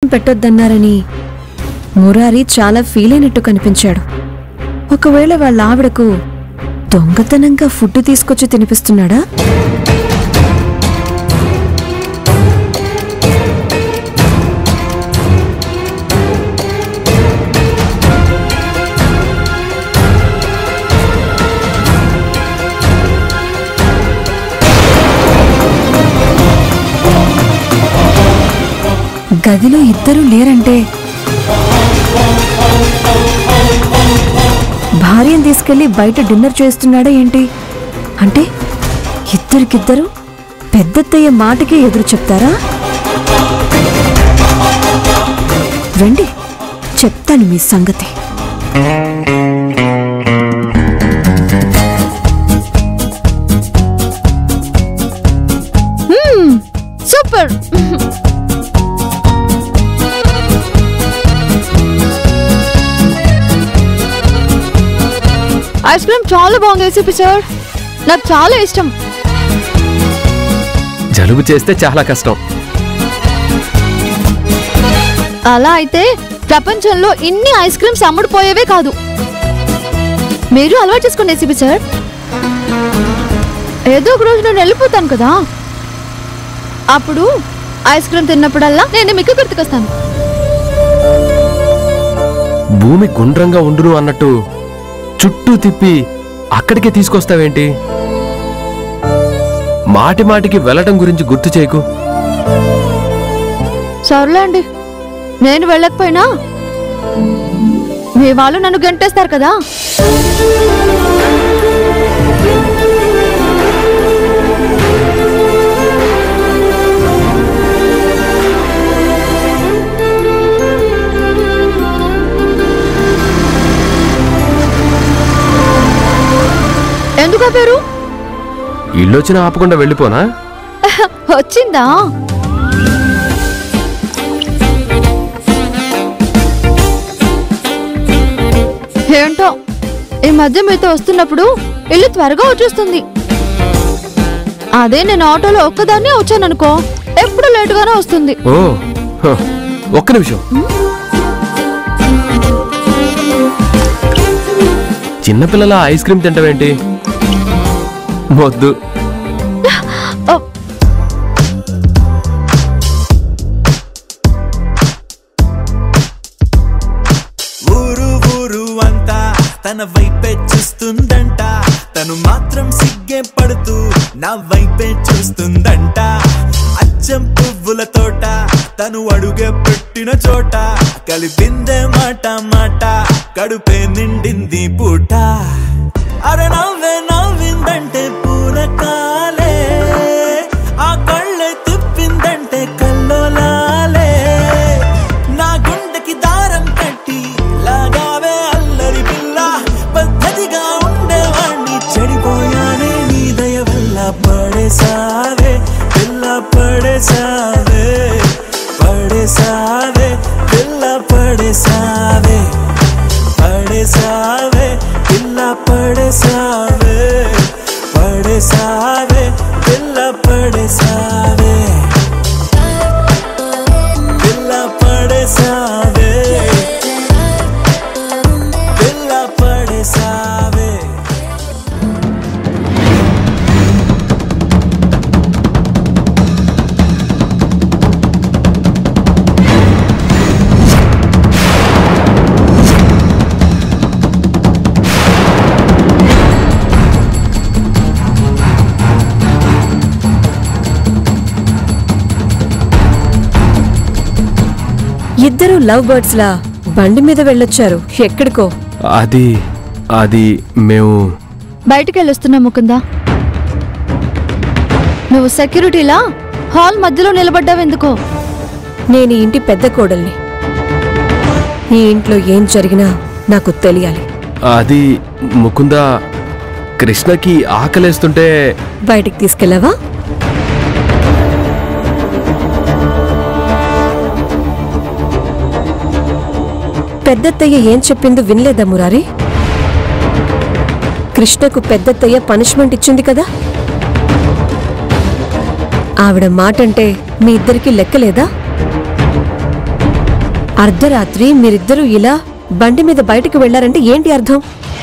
పెట్టొద్దన్నారని మురారి చాలా ఫీల్ అయినట్టు కనిపించాడు ఒకవేళ వాళ్ళ ఆవిడకు దొంగతనంగా ఫుడ్ తీసుకొచ్చి తినిపిస్తున్నాడా గదిలో ఇద్దరు లేరంటే భార్యను తీసుకెళ్లి బయట డిన్నర్ చేస్తున్నాడా ఏంటి అంటే ఇద్దరికిద్దరు పెద్దత్తయ్య మాటకే ఎదురు చెప్తారా రండి చెప్తాను మీ సంగతి సూపర్ ఐస్ క్రీమ్ చాలా బాగుంది ఏసీపీ సార్ నాకు చాలా ఇష్టం జలుబు చేస్తే చాలా కష్టం అలా అయితే ప్రపంచంలో ఇన్ని ఐస్ క్రీమ్స్ అమ్ముడుపోయేవే కాదు మీరు అలవాటు చేసుకోండి ఏసీపీ సార్ ఏదో ఒక రోజు నేను వెళ్ళిపోతాను కదా అప్పుడు ఐస్ క్రీమ్ తిన్నప్పుడల్లా నేను మీకు గుర్తుకొస్తాను భూమి గుండ్రంగా ఉండును అన్నట్టు చుట్టూ తిప్పి అక్కడికే తీసుకొస్తావేంటి మాటి మాటికి వెళ్ళటం గురించి గుర్తు చేయకు సర్లే అండి నేను వెళ్ళకపోయినా మీ వాళ్ళు నన్ను గంటేస్తారు కదా ఎందుకు పేరు ఇల్లొచ్చినా ఆపకుండా వెళ్ళిపోనా వచ్చిందా ఏంటో ఈ మధ్య మీతో వస్తున్నప్పుడు ఇల్లు త్వరగా వచ్చేస్తుంది అదే నేను ఆటోలో ఒక్కదాన్నే వచ్చాననుకో ఎప్పుడు లేటుగానే వస్తుంది ఓ హ, ఒక్క నిమిషం చిన్నపిల్లల ఐస్ క్రీమ్ తింటావేంటి వద్దు ఓ, ఊరు ఊరు అంతా తన వైపే చూస్తుందంట తను మాత్రం సిగ్గే పడుతూ నా వైపే చూస్తుందంట అచ్చం పువ్వుల తోట తను అడుగే పెట్టిన చోట కలిపిందే మాట మాట కడుపే నిండింది పూట అరే నవ్వే నవ్విందంటే పూనకాలే ఆ కళ్ళే తిప్పిందంటే కల్లోలాలే నా గుండెకి దారం కట్టి లాగావే అల్లరి పిల్ల పద్ధతిగా ఉండేవాణ్ణి చెడిపోయానే నీ దయ వల్ల పడేసావే పిల్ల పడేసావే పడేసావే పిల్ల పడేసావే పడేసావే పిల్ల పడేసావే పడేసావే పిల్ల పడేసావే పిల్ల పడేసావే పిల్ల పడేసావే ఇద్దరు లవ్ బర్డ్స్ లా బండి మీద వెళ్ళొచ్చారు ఎక్కడికో అది అది మేము బయటికి వెళ్ళొస్తున్నా ముకుందా నువ్వు సెక్యూరిటీలా హాల్ మధ్యలో నిలబడ్డావెందుకో నేను ఈ ఇంటి పెద్ద కోడల్ని ఈ ఇంట్లో ఏం జరిగినా నాకు తెలియాలి అది ముకుంద కృష్ణకి ఆకలేస్తుంటే బయటికి తీసుకెళ్ళావా పెద్దత్తయ్య ఏం చెప్పిందో వినలేదా మురారి కృష్ణకు పెద్దత్తయ్య పనిష్మెంట్ ఇచ్చింది కదా ఆవిడ మాటంటే మీ ఇద్దరికి లెక్కలేదా అర్ధరాత్రి మీరిద్దరూ ఇలా బండి మీద బయటకు వెళ్లారంటే ఏంటి అర్థం